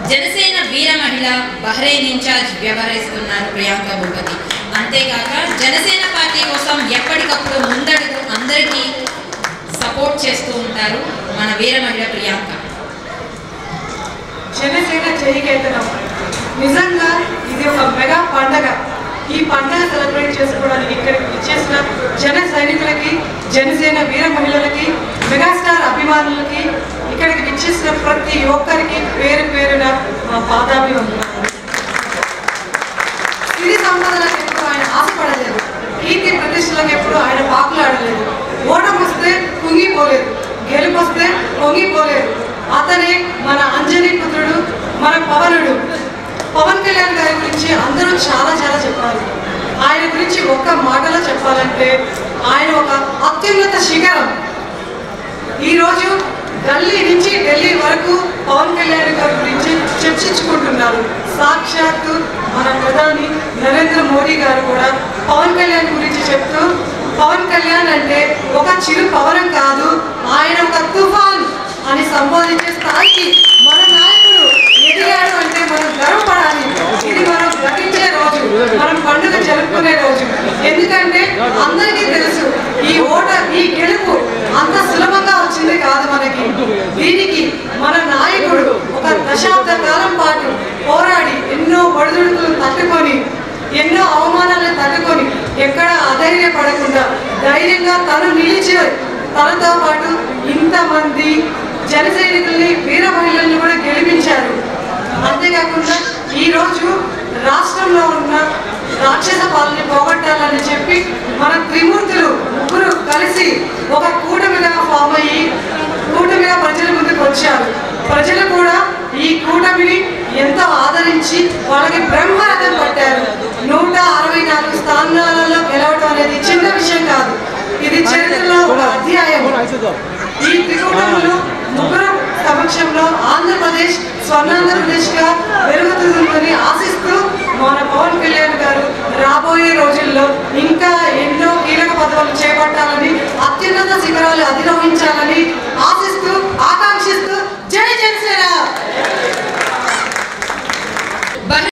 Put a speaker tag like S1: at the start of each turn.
S1: జనసేన వీర మహిళ Bahrain incharge వ్యవహరిస్తున్నారు ప్రియాంక భూపతి అంతేకాక జనసేన పార్టీ కోసం ఎప్పటికప్పుడు ముందడుగు అందరికీ సపోర్ట్ చేస్తూ ఉంటారు మన వీర మహిళ ప్రియాంక
S2: జనసేన జయకేతనం నిజంగా ఇది ఒక మెగా పండగ ఈ పండగ సెలబ్రేట్ చేసుకోవడానికి ఇక్కడికి ఇచ్చేసిన జన సైనికులకి జనసేన వీర మహిళలకి మెగాస్టార్ అభిమానులకి ఇక్కడికి ఇచ్చేసిన ప్రతి ఒక్కరికి పేరు పేరున మా పాదాభివందనాలు సిరి సంపదలకు ఎప్పుడు ఆయన ఆశపడలేదు కీర్తి ప్రతిష్టలకు ఎప్పుడు ఆయన పాకులాడలేదు ఓటం వస్తే కుంగిపోలేదు గెలుపు వస్తే పొంగిపోలేదు అతనే మన అంజనీ పుత్రుడు మన పవనుడు పవన్ కళ్యాణ్ గారి గురించి అందరూ చాలా చాలా చెప్పారు ఆయన గురించి ఒక్క మాటలో చెప్పాలంటే ఆయన ఒక అత్యున్నత శిఖరం ఈరోజు ఢిల్లీ నుంచి ఢిల్లీ వరకు పవన్ కళ్యాణ్ గారి గురించి చర్చించుకుంటున్నారు సాక్షాత్తు మన ప్రధాని నరేంద్ర మోడీ గారు కూడా పవన్ కళ్యాణ్ గురించి చెప్తూ పవన్ కళ్యాణ్ అంటే ఒక చిరు పవనం కాదు ఆయన ఒక తుఫాన్ అని సంబోధించే స్థాయికి మన నాయకుడు ఎదిగాడు అంటే మనం గర్వపడాలి ఇది మనం గ్రహించే రోజు మనం పండుగ జరుపుకునే రోజు ఎందుకంటే అందరికీ తెలుసు ఈ ఓట ఈ గెలుపు అంత సులభంగా వచ్చింది కాదు మనకి దీనికి మన నాయకుడు ఒక దశాబ్ద కాలం పాటు పోరాడి ఎన్నో ఒడిదుడుకులు తట్టుకొని ఎన్నో అవమానాలను తట్టుకొని ఎక్కడ అధైర్యపడకుండా ధైర్యంగా తను నిలిచి తనతో పాటు ఇంతమంది జన సైనికుల్ని వీర మహిళల్ని కూడా గెలిపించారు అంతేకాకుండా ఈరోజు రాష్ట్రంలో ఉన్న రాక్షస పాలన పోగొట్టాలని చెప్పి మన త్రిమూర్తులు ముగ్గురు కలిసి ఒక కూటమిగా ఫామ్ అయ్యి కూటమిగా ప్రజల ముందుకు వచ్చారు ప్రజలు కూడా ఈ కూటమిని ఎంతో ఆదరించి వాళ్ళకి బ్రహ్మరథం పట్టారు నూట అరవై నాలుగు స్థానాలలో గెలవడం అనేది చిన్న విషయం కాదు ఇది చరిత్రలో ఒక అధ్యాయం ఈ త్రికూటములు ముగ్గురు సమక్షంలో ఆంధ్రప్రదేశ్ స్వర్ణాంధ్రప్రదేశ్ గా పెరుగుతుందని ఆశిస్తూ మన పవన్ కళ్యాణ్ గారు రాబోయే రోజుల్లో ఇంకా ఎన్నో కీలక పదవులు చేపట్టాలని